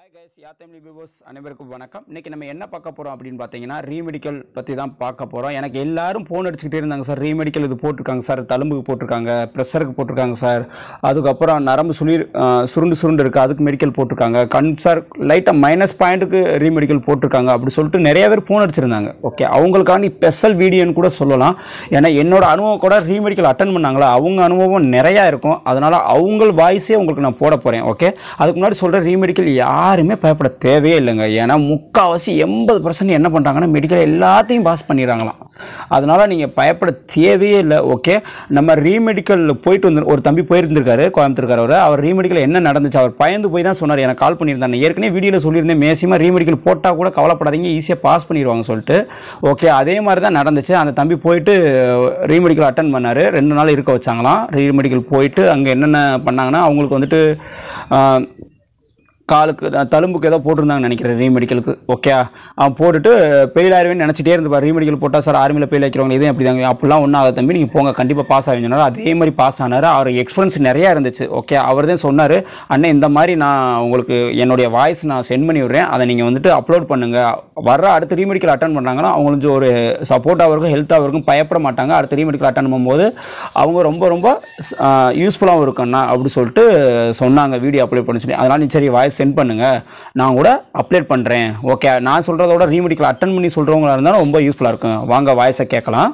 hi guys யாத்தமிலி விவோஸ் அனைவருக்கும் வணக்கம் இன்னைக்கு நம்ம என்ன பார்க்க போகிறோம் அப்படின்னு பார்த்தீங்கன்னா ரீமெடிக்கல் பற்றி தான் பார்க்க போகிறோம் எனக்கு எல்லாரும் ஃபோன் அடிச்சுக்கிட்டே இருந்தாங்க சார் ரீமெடிக்கல் இது போட்டிருக்காங்க சார் தழும்புக்கு போட்டிருக்காங்க ப்ரெஷருக்கு போட்டிருக்காங்க சார் அதுக்கப்புறம் நரம்பு சுளிர் அஹ், சுருண்டு சுருண்டு இருக்குது அதுக்கு மெடிக்கல் போட்டிருக்காங்க கண் சார் லைட்டாக மைனஸ் பாயிண்ட்டுக்கு ரீமெடிக்கல் போட்டிருக்காங்க அப்படி சொல்லிட்டு நிறைய பேர் ஃபோன் அடிச்சிருந்தாங்க ஓகே அவங்களுக்காண்டி ஸ்பெஷல் வீடியோன்னு கூட சொல்லலாம் ஏன்னா என்னோட அனுபவம் கூட ரீமெடிக்கல் அட்டன் பண்ணாங்களா அவங்க அனுபவம் நிறையா இருக்கும் அதனால் அவங்க வாய்ஸே உங்களுக்கு நான் போட போகிறேன் ஓகே அதுக்கு முன்னாடி சொல்கிற ரீமெடிக்கல் யாருமே பயப்பட தேவையே இல்லைங்க ஏன்னா முக்கால்வாசி எண்பது பர்சன்ட் என்ன பண்ணுறாங்கன்னா மெடிக்கல் எல்லாத்தையும் பாஸ் பண்ணிடுறாங்களாம் அதனால் நீங்கள் பயப்பட தேவையே இல்லை ஓகே நம்ம ரீமெடிக்கல் போயிட்டு வந்து ஒரு தம்பி போயிருந்திருக்காரு கோயம்புத்தூர்கார் அவர் அவர் ரீமெடிக்கல் என்ன நடந்துச்சு அவர் பயந்து போய் தான் சொன்னார் எனக்கு கால் பண்ணியிருந்தாங்க ஏற்கனவே வீடியோவில் சொல்லியிருந்தேன் மேசியமாக ரீமெடிக்கல் போட்டால் கூட கவலைப்படாதீங்க ஈஸியாக பாஸ் பண்ணிடுவாங்க சொல்லிட்டு ஓகே அதே மாதிரி தான் நடந்துச்சு அந்த தம்பி போயிட்டு ரீமெடிக்கல் அட்டன் பண்ணார் ரெண்டு நாள் இருக்க வச்சாங்களாம் ரீமெடிக்கல் போயிட்டு அங்கே என்னென்ன பண்ணாங்கன்னா அவங்களுக்கு வந்துட்டு ஆஹ், காலுக்கு அஹ், தழும்புக்கு ஏதோ போட்டிருந்தாங்கன்னு நினைக்கிறேன் ரீமெடிக்கலுக்கு ஓகே அவன் போட்டுட்டு ஃபெயில் ஆயிருவேன்னு நினச்சிட்டே இருந்துப்பார் ரீமெடிக்கல் போட்டால் சார் ஆர்மியில் ஃபெயில் ஆக்கிறவங்க இதே அப்படி தாங்க அப்படிலாம் ஒன்றும் ஆகாது தம்பி நீங்கள் போங்க கண்டிப்பாக பாஸ் ஆகிங்க சொன்னார் அதே மாதிரி பாஸ் ஆனார் அவர் எக்ஸ்பீரியன்ஸ் நிறையா இருந்துச்சு ஓகே அவர் தான் சொன்னார் அண்ணே இந்த மாதிரி நான் உங்களுக்கு என்னுடைய வாய்ஸ் நான் சென்ட் பண்ணி விடுறேன் அதை நீங்கள் வந்துட்டு அப்லோட் பண்ணுங்கள் வர்ற அடுத்த ரீமெடிக்கல் அட்டன் பண்ணுறாங்கன்னா அவங்களுக்கு ஒரு சப்போர்ட்டாக இருக்கும் ஹெல்த்தாக இருக்கும் பயப்பட மாட்டாங்க அடுத்த ரீமெடிக்கல் அட்டன் பண்ணும்போது அவங்க ரொம்ப ரொம்ப யூஸ்ஃபுல்லாகவும் இருக்கும்ண்ணா அப்படி சொல்லிட்டு சொன்னாங்க வீடியோ அப்லோட் பண்ணி சொல்லி அதனால் நீ சரி வாய்ஸ் சென்ட் பண்ணுங்கள் நான் கூட அப்லோட் பண்ணுறேன் ஓகே நான் சொல்கிறதோட ரீமெடிக்கல் அட்டன் பண்ணி சொல்கிறவங்களா இருந்தாலும் ரொம்ப யூஸ்ஃபுல்லாக இருக்கும் வாங்க வாய்ஸை கேட்கலாம்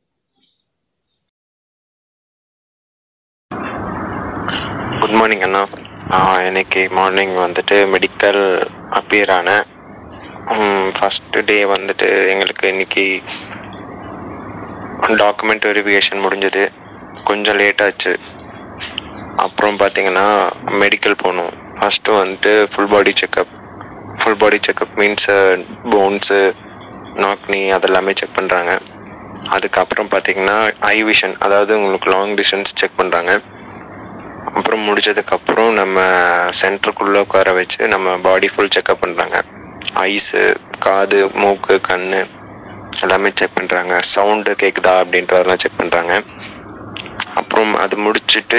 குட் மார்னிங் அண்ணா ஆஹ் இன்னைக்கு மார்னிங் வந்துட்டு மெடிக்கல் அப்பியர் ஆனேன் ஃபஸ்ட்டு டே வந்துட்டு எங்களுக்கு இன்னைக்கு டாக்குமெண்ட் வெரிஃபிகேஷன் முடிஞ்சது கொஞ்சம் லேட் ஆச்சு அப்புறம் பார்த்தீங்கன்னா மெடிக்கல் போகணும் ஃபஸ்ட்டு வந்துட்டு full body checkup full body checkup means bones நாக்னி அதெல்லாமே செக் பண்ணுறாங்க அதுக்கப்புறம் பார்த்தீங்கன்னா ஐ விஷன் அதாவது உங்களுக்கு லாங் டிஸ்டன்ஸ் செக் பண்ணுறாங்க அப்புறம் முடிச்சதுக்கப்புறம் நம்ம சென்டருக்குள்ளே உட்கார வச்சு நம்ம பாடி ஃபுல் செக்அப் பண்ணுறாங்க ஐஸு காது மூக்கு கண் எல்லாமே செக் பண்ணுறாங்க சவுண்டு கேட்குதா அப்படின்றதெல்லாம் செக் பண்ணுறாங்க அப்புறம் அது முடிச்சுட்டு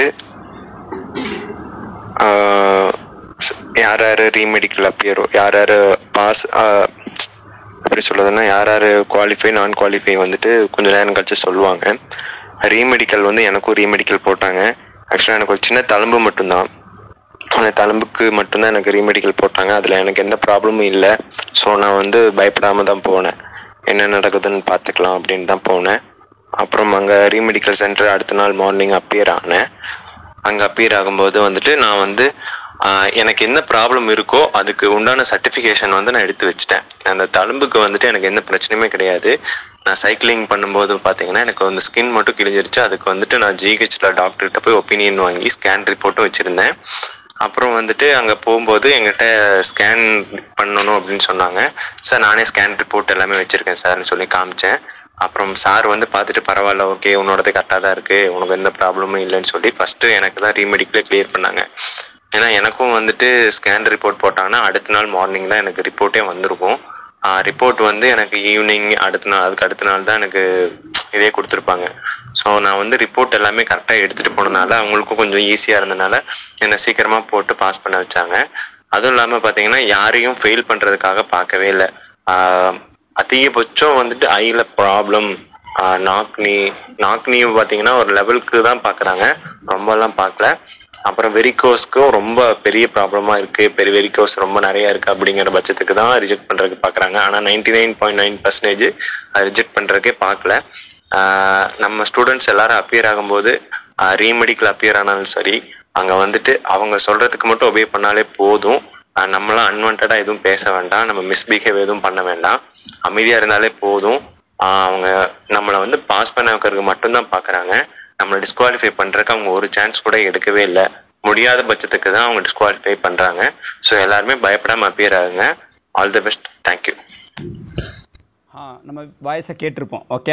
ஆஹ், யார் யார் ரீமெடிக்கல் அப்பியரோ யார் யார் பாஸ் எப்படி சொல்றதுன்னா யார் யார் குவாலிஃபை நான் குவாலிஃபை வந்துட்டு கொஞ்ச நேரம் கழிச்சு சொல்லுவாங்க ரீமெடிக்கல் வந்து எனக்கும் ரீமெடிக்கல் போட்டாங்க ஆக்சுவலாக எனக்கு ஒரு சின்ன தழும்பு மட்டும்தான் அந்த தழும்புக்கு மட்டும்தான் எனக்கு ரீமெடிக்கல் போட்டாங்க அதில் எனக்கு எந்த ப்ராப்ளமும் இல்லை ஸோ நான் வந்து பயப்படாமல் தான் போனேன் என்ன நடக்குதுன்னு பார்த்துக்கலாம் அப்படின்னு தான் போனேன் அப்புறம் அங்கே ரீமெடிக்கல் சென்டர் அடுத்த நாள் மார்னிங் அப்பியர் ஆனேன் அங்கே அப்பியர் ஆகும்போது வந்துட்டு நான் வந்து ஆஹ், எனக்கு என்ன ப்ராப்ளம் இருக்கோ அதுக்கு உண்டான சர்டிஃபிகேஷன் வந்து நான் எடுத்து வச்சிட்டேன் அந்த தழும்புக்கு வந்துட்டு எனக்கு எந்த பிரச்சனையுமே கிடையாது நான் சைக்கிளிங் பண்ணும்போது பார்த்தீங்கன்னா எனக்கு வந்து ஸ்கின் மட்டும் கிழிஞ்சிருச்சு அதுக்கு வந்துட்டு நான் ஜிஹெச்ல டாக்டர்கிட்ட போய் ஒப்பீனியன் வாங்கி ஸ்கேன் ரிப்போர்ட்டும் வச்சுருந்தேன் அப்புறம் வந்துட்டு அங்கே போகும்போது எங்கிட்ட ஸ்கேன் பண்ணணும் அப்படின்னு சொன்னாங்க சார் நானே ஸ்கேன் ரிப்போர்ட் எல்லாமே வச்சுருக்கேன் சார்னு சொல்லி காமிச்சேன் அப்புறம் சார் வந்து பார்த்துட்டு பரவாயில்ல ஓகே உன்னோடது கரெக்டாக தான் இருக்குது உனக்கு எந்த ப்ராப்ளமும் இல்லைன்னு சொல்லி ஃபஸ்ட்டு எனக்கு தான் ரீமெடிக்கலே கிளியர் பண்ணாங்க ஏன்னா எனக்கும் வந்துட்டு ஸ்கேன் ரிப்போர்ட் போட்டாங்கன்னா அடுத்த நாள் மார்னிங் தான் எனக்கு ரிப்போர்ட்டே வந்திருக்கும் ரிப்போர்ட் வந்து எனக்கு ஈவினிங் அடுத்த நாள் அதுக்கு அடுத்த நாள் தான் எனக்கு இதே கொடுத்துருப்பாங்க ஸோ நான் வந்து ரிப்போர்ட் எல்லாமே கரெக்டாக எடுத்துகிட்டு போனதுனால அவங்களுக்கும் கொஞ்சம் ஈஸியாக இருந்தனால என்னை சீக்கிரமாக போட்டு பாஸ் பண்ண வச்சாங்க அதுவும் இல்லாமல் பார்த்தீங்கன்னா யாரையும் ஃபெயில் பண்ணுறதுக்காக பார்க்கவே இல்லை அதிகபட்சம் வந்துட்டு ஐல ப்ராப்ளம் நாக்னி நாக்னி பார்த்தீங்கன்னா ஒரு லெவலுக்கு தான் பார்க்குறாங்க ரொம்பலாம் பார்க்கல அப்புறம் வெரிகோஸ்க்கும் ரொம்ப பெரிய ப்ராப்ளமாக இருக்குது பெரிய வெரிகோஸ் ரொம்ப நிறைய இருக்குது அப்படிங்கிற பட்சத்துக்கு தான் ரிஜெக்ட் பண்ணுறதுக்கு பார்க்குறாங்க ஆனால் ninety nine point nine percentage reject பண்ணுறதுக்கே பார்க்கல ஆஹ் நம்ம ஸ்டூடெண்ட்ஸ் எல்லாரும் அப்பியர் ஆகும்போது ரீமெடிக்கல் அப்பியர் ஆனாலும் சரி அங்கே வந்துட்டு அவங்க சொல்கிறதுக்கு மட்டும் ஒபே பண்ணாலே போதும் ஆஹ் நம்மளாம் அன்வான்டாக எதுவும் பேச வேண்டாம் நம்ம மிஸ்பிஹேவ் எதுவும் பண்ண வேண்டாம் அமைதியாக இருந்தாலே போதும் ஆஹ் அவங்க நம்மளை வந்து பாஸ் பண்ண வைக்கிறதுக்கு மட்டும்தான் பார்க்குறாங்க நம்மளை டிஸ்குவாலிஃபை பண்ணுறதுக்கு அவங்க ஒரு சான்ஸ் கூட எடுக்கவே இல்லை முடியாத பட்சத்துக்கு தான் அவங்க டிஸ்குவாலிஃபை பண்ணுறாங்க ஸோ எல்லாருமே பயப்படாமல் அப்பியர் ஆகுங்க ஆல் தி பெஸ்ட் தேங்க்யூ ஆ நம்ம வாய்ஸை கேட்டிருப்போம் ஓகே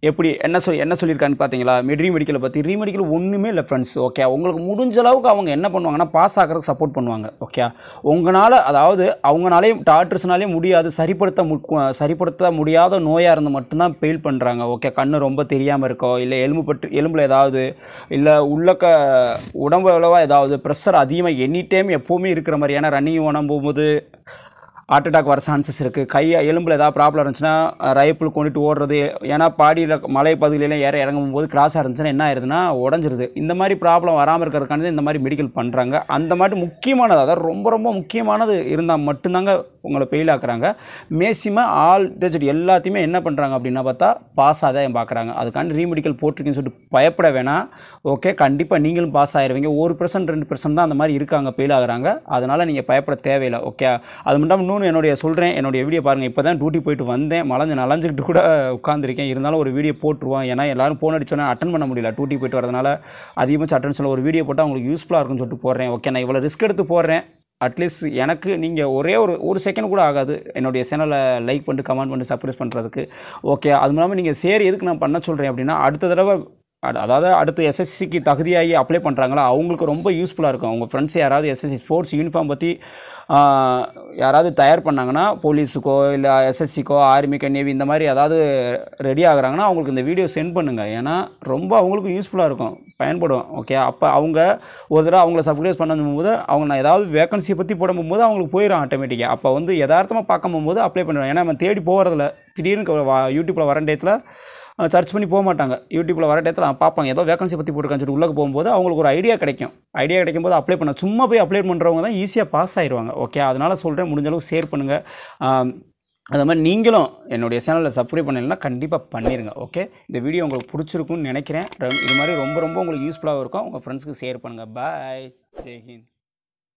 எப்படி என்ன சொல் என்ன சொல்லியிருக்கான்னு பார்த்தீங்களா மெட்ரி மெடிக்கலை பற்றி ரீமெடிக்கல் ஒன்றுமே இல்லை ஃப்ரெண்ட்ஸ் ஓகே உங்களுக்கு முடிஞ்ச அளவுக்கு அவங்க என்ன பண்ணுவாங்கன்னா பாஸ் ஆகிறதுக்கு சப்போர்ட் பண்ணுவாங்க ஓகே உங்களால் அதாவது அவங்களாலேயும் டாக்டர்ஸ்னாலே முடியாது சரிப்படுத்த மு சரிப்படுத்த முடியாத நோயாக இருந்து மட்டும்தான் பெயில் பண்ணுறாங்க ஓகே கண்ணு ரொம்ப தெரியாமல் இருக்கோ இல்லை எலும்பு பட்டு எலும்பில் ஏதாவது இல்லை உள்ளக்க உடம்பு அளவா ஏதாவது ப்ரெஷர் அதிகமாக எனி டைம் எப்போவுமே இருக்கிற மாதிரி ஏன்னா ரன்னிங் ஓனம் போகும்போது ஹார்ட் அட்டாக் வர சான்சஸ் இருக்குது கை எலும்பில் ஏதாவது ப்ராப்ளம் இருந்துச்சுன்னா ரைப்பிள் கொண்டுட்டு ஓடுறது ஏன்னா பாடியில் மலை பகுதியிலலாம் ஏற இறங்கும் போது கிராஸாக இருந்துச்சுன்னா என்ன ஆயிருதுன்னா உடஞ்சிருது இந்த மாதிரி ப்ராப்ளம் வராமல் இருக்கிறதுக்கானது இந்த மாதிரி மெடிக்கல் பண்ணுறாங்க அந்த மாதிரி முக்கியமானது அதாவது ரொம்ப ரொம்ப முக்கியமானது இருந்தால் மட்டும்தாங்க உங்களை ஃபெயில் ஆக்குறாங்க மேக்ஸிமம் ஆல் டிஜிட் எல்லாத்தையுமே என்ன பண்ணுறாங்க அப்படின்னா பார்த்தா பாஸ் ஆதாயம் பார்க்குறாங்க அதுக்காண்டி ரீமெடிக்கல் போட்டிருக்கேன்னு சொல்லிட்டு பயப்பட வேணாம் ஓகே கண்டிப்பாக நீங்களும் பாஸ் ஆயிருவீங்க ஒரு பர்சன்ட் ரெண்டு பர்சன்ட் தான் அந்த மாதிரி இருக்காங்க ஃபெயில் ஆகுறாங்க அதனால் நீங்கள் பயப்பட தேவையில்லை ஓகே அது மட்டும் இன்னொன்று என்னுடைய சொல்கிறேன் என்னுடைய வீடியோ பாருங்கள் இப்போ தான் டியூட்டி போயிட்டு வந்தேன் மலஞ்சு நலஞ்சுக்கிட்டு கூட உட்காந்துருக்கேன் இருந்தாலும் ஒரு வீடியோ போட்டுருவோம் ஏன்னா எல்லாரும் ஃபோன் அடிச்சோன்னா அட்டன் பண்ண முடியல டியூட்டி போயிட்டு வரதுனால அதிகமாக அட்டன்ஷனில் ஒரு வீடியோ போட்டால் உங்களுக்கு யூஸ்ஃபுல்லாக இருக்கும்னு சொல்லிட்டு போடுறேன் ஓகே நான் இவ்வளோ ரிஸ்க் எடுத்து போடுறேன் அட்லீஸ்ட் எனக்கு நீங்கள் ஒரே ஒரு ஒரு செகண்ட் கூட ஆகாது என்னுடைய சேனலை லைக் பண்ணிட்டு கமெண்ட் பண்ணி சப்ஸ்கிரைப் பண்ணுறதுக்கு ஓகே அது இல்லாமல் நீங்கள் சரி எதுக்கு நான் பண்ண சொல்கிறேன் அப்படின்னா அடுத்த தடவை அட- அதாவது அடுத்து எஸ்எஸ்சிக்கு தகுதியாகி அப்ளை பண்ணுறாங்களா அவங்களுக்கு ரொம்ப யூஸ்ஃபுல்லாக இருக்கும் அவங்க ஃப்ரெண்ட்ஸ் யாராவது எஸ்எஸ்சி ஸ்போர்ட்ஸ் யூனிஃபார்ம் பற்றி யாராவது தயார் பண்ணாங்கன்னா போலீஸுக்கோ இல்லை எஸ்எஸ்சிக்கோ ஆர்மிக்கோ நேவி இந்த மாதிரி ஏதாவது ரெடி ஆகுறாங்கன்னா அவங்களுக்கு இந்த வீடியோ சென்ட் பண்ணுங்கள் ஏன்னா ரொம்ப அவங்களுக்கும் யூஸ்ஃபுல்லாக இருக்கும் பயன்படும் ஓகே அப்போ அவங்க ஒரு தடவை அவங்கள சப்ஸ்கிரைப் பண்ணும்போது அவங்க நான் ஏதாவது வேகன்சியை பற்றி போடும்போது அவங்களுக்கு போயிடும் ஆட்டோமேட்டிக்காக அப்போ வந்து யதார்த்தமாக பார்க்கும் போது அப்ளை பண்ணுவாங்க ஏன்னா நம்ம தேடி போகிறதில்ல திடீர்னு வா- யூடியூப்பில் வர டயத்தில் சர்ச் பண்ணி போக மாட்டாங்க யூடியூப்பில் வர டயத்தில் பார்ப்பாங்க ஏதோ வேகன்சி பற்றி போட்டுருக்கான்னு சொல்லிட்டு உள்ளே போகும்போது அவங்களுக்கு ஒரு ஐடியா கிடைக்கும் ஐடியா கிடைக்கும் போது அப்ளை பண்ண சும்மா போய் அப்ளை பண்ணுறவங்க தான் ஈஸியாக பாஸ் ஆயிடுவாங்க ஓகே அதனால் சொல்கிறேன் முடிஞ்ச அளவுக்கு ஷேர் பண்ணுங்கள் அது மாதிரி நீங்களும் என்னுடைய சேனலில் சப்ஸ்கிரைப் பண்ணலைன்னா கண்டிப்பாக பண்ணிடுங்க ஓகே இந்த வீடியோ உங்களுக்கு பிடிச்சிருக்கும்னு நினைக்கிறேன் ரொ- இது மாதிரி ரொம்ப ரொம்ப உங்களுக்கு யூஸ்ஃபுல்லாக இருக்கும் உங்கள் ஃப்ரெண்ட்ஸ்க்கு ஷேர் பண்ணுங்கள் பாய் ஜெய்ஹிந்த்